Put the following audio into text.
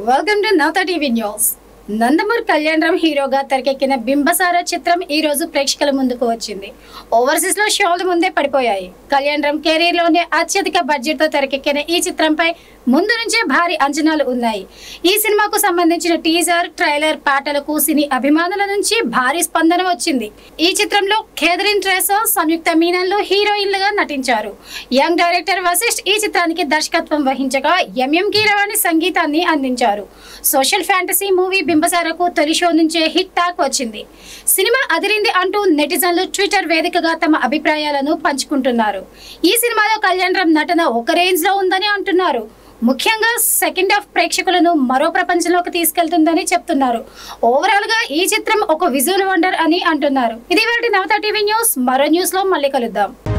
welcome to Navatha TV news Nandamuri Kalyanram హీరోగా తెరకెక్కిన బింబసార చిత్రం ఈ రోజు ప్రేక్షకుల ముందుకు వచ్చింది ఓవర్సీస్ లో షోల ముందే పడిపోయాయి కళ్యాణరామ్ కెరీర్ లోనే అత్యధిక బడ్జెట్ తో తెరకెక్కిన ఈ చిత్రంపై ముందు నుంచే భారీ అంచనాలు ఉన్నాయి ఈ సినిమాకు సంబంధించిన టీజర్ ట్రైలర్ పాటలకు సినీ అభిమానుల నుంచి భారీ స్పందన వచ్చింది ఈ చిత్రంలో కేథరిన్ ట్రేసో సంయుక్త మీనన్లు హీరోయిన్లుగా నటించారు యంగ్ డైరెక్టర్ వశిష్ఠ్ ఈ చిత్రానికి దర్శకత్వం వహించగా ఎంఎం కీరవాణి సంగీతాన్ని అందించారు సోషల్ ఫ్యాంటసీ మూవీ బింబసారకు తొలి షో నుంచే హిట్ టాక్ వచ్చింది సినిమా అదిరింది అంటూ నెటిజన్లు ట్విట్టర్ వేదికగా తమ అభిప్రాయాలను పంచుకుంటున్నారు ఈ సినిమాలో కళ్యాణ్ రామ్ నటన ఒక రేంజ్ లో ఉందని అంటున్నారు ముఖ్యంగా సెకండ్ హాఫ్ ప్రేక్షకులను మరో ప్రపంచంలోకి తీసుకెళ్తుందని చెప్తున్నారు ఓవరాల్ గా ఈ చిత్రం ఒక విజువల్ వండర్ అని అంటున్నారు ఇది వాటి నవత టీవీ న్యూస్ మరో న్యూస్ లో మళ్ళీ కలుద్దాం